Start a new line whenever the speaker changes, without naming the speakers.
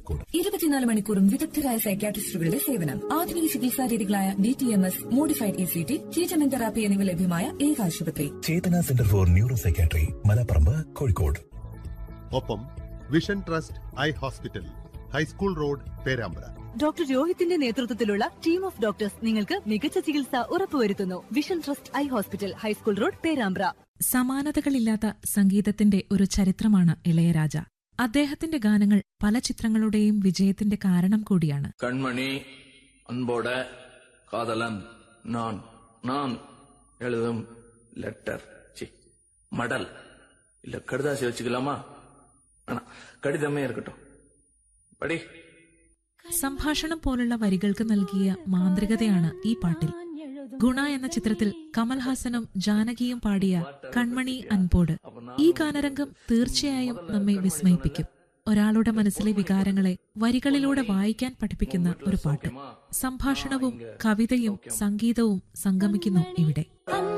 കോഴിക്കോട്
ഇരുപത്തിനാല് മണിക്കൂറും വിദഗ്ധരായ സൈക്യാട്രിസ്റ്റുകളുടെ സേവനം ആധുനിക ചികിത്സാ രീതികളായ D T M S modified E C T ketamine therapy എന്നിവ ലഭ്യമായ ഏക ആശുപത്രി
Chetana centre for neuro psychiatry Malaparamba Kozhikode
ഒപ്പം vision trust eye hospital high school road Perambra
doctor രോഹിത്തിന്റെ നേതൃത്വത്തിലുള്ള ടീം ഓഫ് ഡോക്ടേഴ്സ് നിങ്ങൾക്ക് മികച്ച ചികിത്സ ഉറപ്പുവരുത്തുന്നു vision trust eye hospital high school road Perambra
സമാനതകളില്ലാത്ത സംഗീതത്തിന്റെ ഒരു ചരിത്രമാണ് ഇളയരാജ അദ്ദേഹത്തിന്റെ ഗാനങ്ങൾ പല ചിത്രങ്ങളുടെയും വിജയത്തിന്റെ കാരണം കൂടിയാണ്
கண்மணி அன்போட காதலன் நான் நான் எழுதும் லெட்டர் சி மடல் இல்ல கடுதாசி வச்சுக்கலாமா ஆனா கடிதமே இருக்கட்டும் படி
സംഭാഷണം പോലുള്ള വരികൾക്ക് നൽകിയ മാന്ത്രികതയാണ് ഈ പാട്ടിൽ ഗുണ എന്ന ചിത്രത്തിൽ കമൽഹാസനും ജാനകിയും പാടിയ കൺമണി അൻപോട് ഈ ഗാനരംഗം തീർച്ചയായും നമ്മെ വിസ്മയിപ്പിക്കും ഒരാളുടെ മനസ്സിലെ വികാരങ്ങളെ വരികളിലൂടെ വായിക്കാൻ പഠിപ്പിക്കുന്ന ഒരു പാട്ട് സംഭാഷണവും കവിതയും സംഗീതവും സംഗമിക്കുന്നു ഇവിടെ